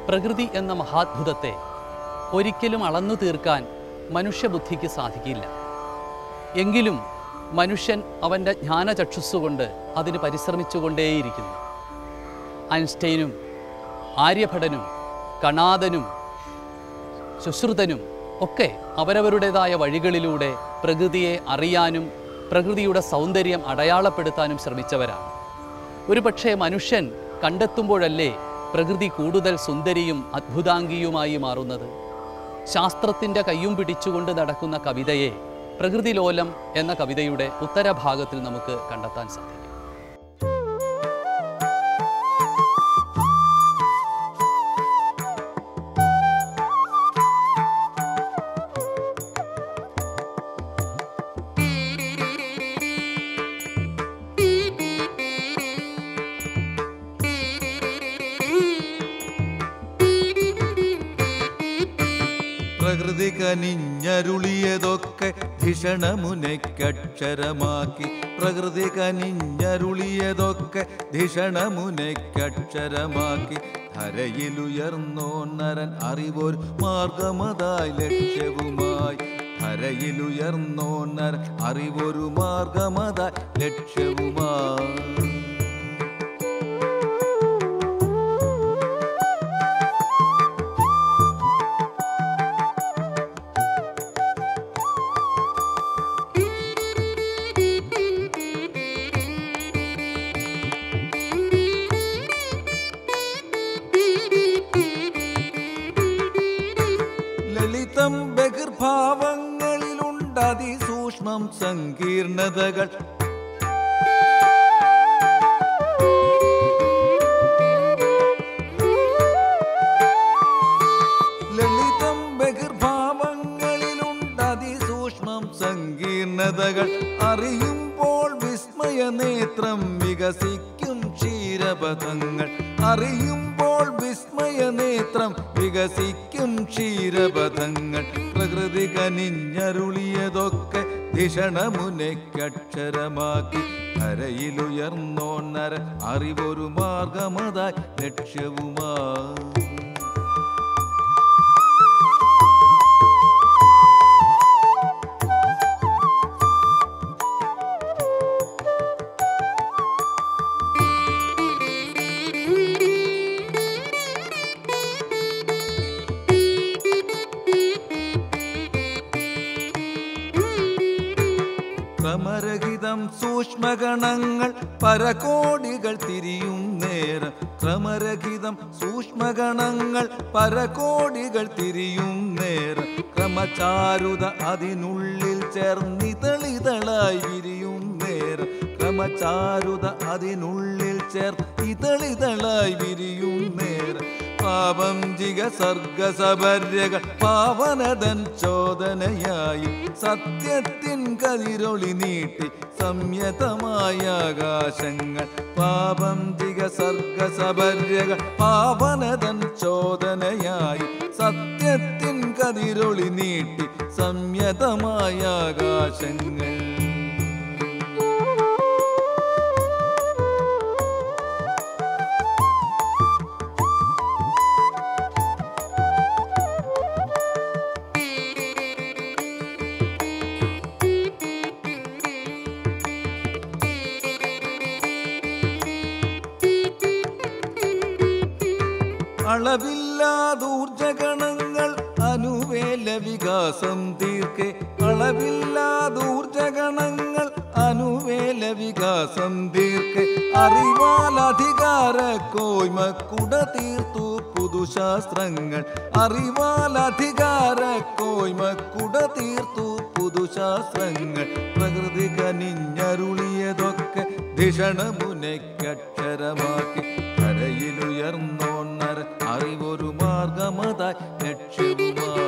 പ്രകൃതി എന്ന മഹാത്ഭുതത്തെ ഒരിക്കലും അളന്നു തീർക്കാൻ മനുഷ്യബുദ്ധിക്ക് സാധിക്കില്ല എങ്കിലും മനുഷ്യൻ അവൻ്റെ ജ്ഞാനചക്ഷുസ്സുകൊണ്ട് അതിന് പരിശ്രമിച്ചുകൊണ്ടേയിരിക്കുന്നു ഐൻസ്റ്റൈനും ആര്യഭടനും കണാദനും സുശ്രുതനും ഒക്കെ അവരവരുടേതായ വഴികളിലൂടെ പ്രകൃതിയെ അറിയാനും പ്രകൃതിയുടെ സൗന്ദര്യം അടയാളപ്പെടുത്താനും ശ്രമിച്ചവരാണ് ഒരുപക്ഷെ മനുഷ്യൻ കണ്ടെത്തുമ്പോഴല്ലേ പ്രകൃതി കൂടുതൽ സുന്ദരിയും അത്ഭുതാംഗിയുമായി മാറുന്നത് ശാസ്ത്രത്തിൻ്റെ കയ്യും പിടിച്ചുകൊണ്ട് നടക്കുന്ന കവിതയെ പ്രകൃതിലോലം എന്ന കവിതയുടെ ഉത്തരഭാഗത്തിൽ നമുക്ക് കണ്ടെത്താൻ സാധിക്കും പ്രകൃതി കനിഞ്ഞരുളിയതൊക്കെ ധിഷണമുനയ്ക്കക്ഷരമാക്കി പ്രകൃതി കനിഞ്ഞരുളിയതൊക്കെ ധിഷണമുനയ്ക്കക്ഷരമാക്കി ധരയിലുയർന്നോ നരൻ അറിവൊരു മാർഗമതായി ലക്ഷ്യവുമായി ധരയിലുയർന്നോ നരൻ അറിവൊരു മാർഗമതായി ലക്ഷ്യവുമായി ലളിതം ബഹിർഭാവങ്ങളിലുണ്ട് അതിസൂക്ഷ്മം സങ്കീർണതകൾ ലളിതം ബഹിർഭാവങ്ങളിലുണ്ട് അതിസൂക്ഷ്മം സങ്കീർണതകൾ അറിയുമ്പോൾ വിസ്മയ നേത്രം വികസിക്കും ക്ഷീരപഥങ്ങൾ അറിയുമ്പോൾ വിസ്മയ നേത്രം വികസിക്കും ക്ഷീരപഥങ്ങൾ പ്രകൃതി കനിഞ്ഞരുളിയതൊക്കെ ധിഷണമുനയ്ക്കക്ഷരമാക്കി ധരയിലുയർന്നോ നര അറിവൊരു മാർഗമതായി ലക്ഷ്യവുമായി ക്രമരഹിതം സൂക്ഷ്മഗണങ്ങൾ പരകോടികൾ തിരിയും നേരം ക്രമരഹിതം സൂക്ഷ്മഗണങ്ങൾ പരകോടികൾ തിരിയും നേരം ക്രമചാരുത അതിനുള്ളിൽ ചേർന്നിതളിതളായി വിരിയും നേരം ക്രമചാരുത അതിനുള്ളിൽ ചേർത്തിതളിതളായി വിരിയും നേരം പാപം ജിഗ സർഗസഭര്യകൾ പാവനതൻ ചോദനയായി സത്യത്തിൻ കതിരൊളി നീട്ടി സംയതമായ ആകാശങ്ങൾ പാപം ജിഗ സർഗസഭര്യകൾ പാവനതൻ ചോദനയായി സത്യത്തിൻ കതിരൊളി നീട്ടി സംയതമായ ആകാശങ്ങൾ അളവില്ലാതൂർജഗണങ്ങൾ അനുവേല വികാസം തീർക്കെ അളവില്ലാതൂർജഗണങ്ങൾ അനുവേല വികാസം തീർക്കെ അറിവാൽ അധികാര കോയ്മ കുട തീർത്തു പുതുശാസ്ത്രങ്ങൾ അറിവാൽ അധികാര കോയ്മ കുട തീർത്തു പുതുശാസ്ത്രങ്ങൾ പ്രകൃതി കനിഞ്ഞരുളിയതൊക്കെ ധിഷണമുനയ്ക്കക്ഷരമാക്കി കരയിലുയർന്നോന്നര അറിവൊരു മാർഗമതായി ലക്ഷ്യവുമായി